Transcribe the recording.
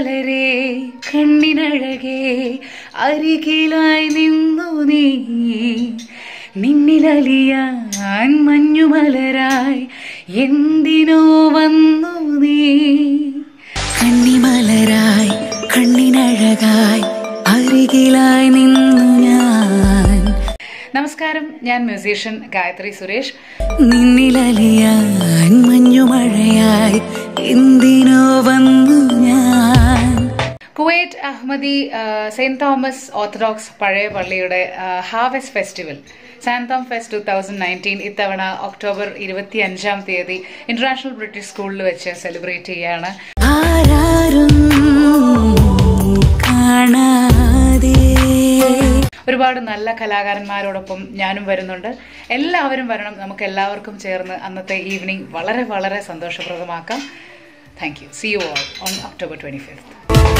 മലരേ കണ്ണിനഴകേ അരികിലായി നിന്നു നീ നിന്നിലലിയാൻ മഞ്ഞുമലരായി എന്തിനോ വന്നു നീ കണ്ണിമലരായി കണ്ണിനഴകായി അരികിലായി നിന്നു ഞാൻ നമസ്കാരം ഞാൻ മ്യൂസീഷ്യൻ ഗായത്രി സുരേഷ് നിന്നിലലിയാൻ മഞ്ഞുമഴയായി എന്തിനോ വന്നു ഞാൻ Kuwait Ahmadi Saint Thomas Orthodox പഴയ പള്ളിയുടെ harvest festival Santhome fest two thousand nineteen ഇത്തവണ ഒക്ടോബർ ഇരുപത്തി അഞ്ചാം തീയതി ഇന്റർനാഷണൽ ബ്രിട്ടീഷ് സ്കൂളിൽ വെച്ച് സെലിബ്രേറ്റ് ചെയ്യാണ് ആരാരും കാണാതെ ഒരുപാട് നല്ല കലാകാരന്മാരോടൊപ്പം ഞാനും വരുന്നുണ്ട് എല്ലാവരും വരണം നമുക്ക് എല്ലാവർക്കും ചേർന്ന് അന്നത്തെ ഈവനിങ് വളരെ വളരെ സന്തോഷപ്രദമാക്കാം thank you see you all on October twenty fifth